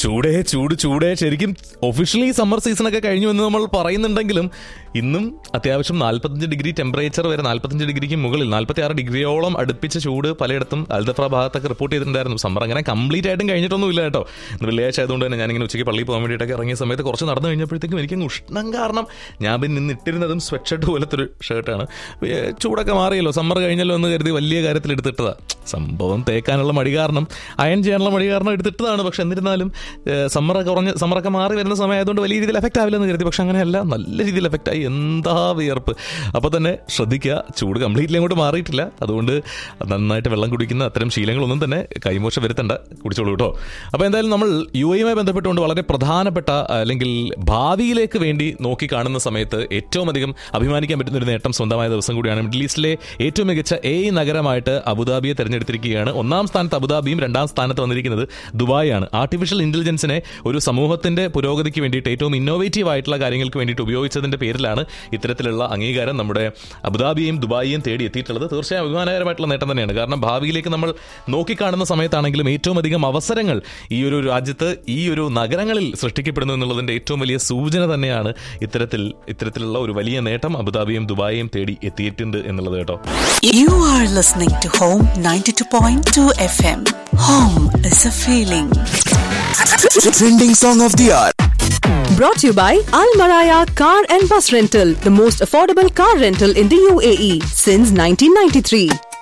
ചൂടേ ചൂട് ചൂടേ ശരിക്കും officially summer season ഒക്കെ കഴിഞ്ഞു എന്ന് നമ്മൾ പറയുന്നുണ്ടെങ്കിലും ഇന്നും അത്യാവശ്യം നാൽപ്പത്തഞ്ച് ഡിഗ്രി ടെമ്പറേച്ചർ വരെ നാൽപ്പത്തഞ്ച് ഡിഗ്രിക്ക് മുകളിൽ നാൽപ്പത്തി ആറ് ഡിഗ്രിയോളം അടുപ്പിച്ച ചൂട് പലയിടത്തും അൽദഫ്ര ഭാഗത്തൊക്കെ റിപ്പോർട്ട് ചെയ്തിട്ടുണ്ടായിരുന്നു സമ്മർ അങ്ങനെ കംപ്ലീറ്റ് ആയിട്ടും കഴിഞ്ഞിട്ടൊന്നും ഇല്ല കേട്ടോ ഇന്ന് വെള്ളിയാഴ്ച ആയതുകൊണ്ട് തന്നെ ഞാനിങ്ങനെ ഉച്ചയ്ക്ക് പള്ളിയിൽ പോകാൻ വേണ്ടിയിട്ടൊക്കെ ഇറങ്ങിയ സമയത്ത് കുറച്ച് നടന്നു കഴിഞ്ഞപ്പോഴത്തേക്കും എനിക്ക് ഉഷ്ണം കാരണം ഞാൻ പിന്നെ ഇന്ന് ഇട്ടിരുന്നതും സ്വെറ്റ് ഷർട്ട് പോലത്തെ ഒരു ഷർട്ടാണ് ചൂടൊക്കെ മാറിയല്ലോ സമ്മർ കഴിഞ്ഞല്ലോ എന്ന് കരുതി വലിയ കാര്യത്തിൽ എടുത്തിട്ടതാ സംഭവം തേക്കാനുള്ള മടി കാരണം അയൺ ചെയ്യാനുള്ള മടി കാരണം എടുത്തിട്ടതാണ് പക്ഷെ എന്നിരുന്നാലും സമ്മറൊക്കെ കുറഞ്ഞ് സമ്മറൊക്കെ മാറി വരുന്ന സമയമായതുകൊണ്ട് വലിയ രീതിയിൽ എഫക്റ്റ് ആവില്ല എന്ന് കരുതി പക്ഷെ അങ്ങനെയല്ല നല്ല രീതിയിൽ എഫക്റ്റ് ആയി എന്താ വിയർപ്പ് അപ്പോൾ തന്നെ ശ്രദ്ധിക്കുക ചൂട് കംപ്ലീറ്റ്ലി അങ്ങോട്ട് മാറിയിട്ടില്ല അതുകൊണ്ട് നന്നായിട്ട് വെള്ളം കുടിക്കുന്ന അത്തരം ശീലങ്ങളൊന്നും തന്നെ കൈമോശം വരുത്തണ്ട കുടിച്ചോളൂ കേട്ടോ അപ്പോൾ എന്തായാലും നമ്മൾ യു എയുമായി ബന്ധപ്പെട്ടുകൊണ്ട് വളരെ പ്രധാനപ്പെട്ട അല്ലെങ്കിൽ ഭാവിയിലേക്ക് വേണ്ടി നോക്കി കാണുന്ന സമയത്ത് ഏറ്റവും അധികം അഭിമാനിക്കാൻ പറ്റുന്ന ഒരു നേട്ടം സ്വന്തമായ ദിവസം കൂടിയാണ് മിഡിൽ ഈസ്റ്റിലെ ഏറ്റവും മികച്ച എ നഗരമായിട്ട് അബുദാബിയെ തെരഞ്ഞെടുത്തിരിക്കുകയാണ് ഒന്നാം സ്ഥാനത്ത് അബുദാബിയും രണ്ടാം സ്ഥാനത്ത് വന്നിരിക്കുന്നത് ദുബായാണ് ആർട്ടിഫിഷ്യൽ ഇന്റലിജൻസിനെ ഒരു സമൂഹത്തിന്റെ പുരോഗതിക്ക് വേണ്ടിയിട്ട് ഏറ്റവും ഇന്നോവേറ്റീവ് ആയിട്ടുള്ള കാര്യങ്ങൾക്ക് വേണ്ടിയിട്ട് ഉപയോഗിച്ചതിന്റെ പേരിലാണ് ഇത്തരത്തിലുള്ള അംഗീകാരം നമ്മുടെ അബുദാബിയെയും ദുബായിയും തേടി എത്തിയിട്ടുള്ളത് തീർച്ചയായും അഭിമാനകരമായിട്ടുള്ള നേട്ടം തന്നെയാണ് കാരണം ഭാവിയിലേക്ക് നമ്മൾ നോക്കിക്കാണുന്ന സമയത്താണെങ്കിലും ഏറ്റവും അധികം അവസരങ്ങൾ ഈ ഒരു രാജ്യത്ത് ഈ ഒരു നഗരങ്ങളിൽ സൃഷ്ടിക്കപ്പെടുന്നു എന്നുള്ളതിന്റെ ഏറ്റവും വലിയ സൂചന തന്നെയാണ് ഇത്തരത്തിൽ ഇത്തരത്തിലുള്ള ഒരു വലിയ നേട്ടം അബുദാബിയും ദുബായിയും തേടി എത്തിയിട്ടുണ്ട് എന്നുള്ളത് കേട്ടോ You are listening to Home 92.2 FM. Home is a feeling. Trending song of the hour. Brought to you by Al Maraya Car and Bus Rental, the most affordable car rental in the UAE since 1993.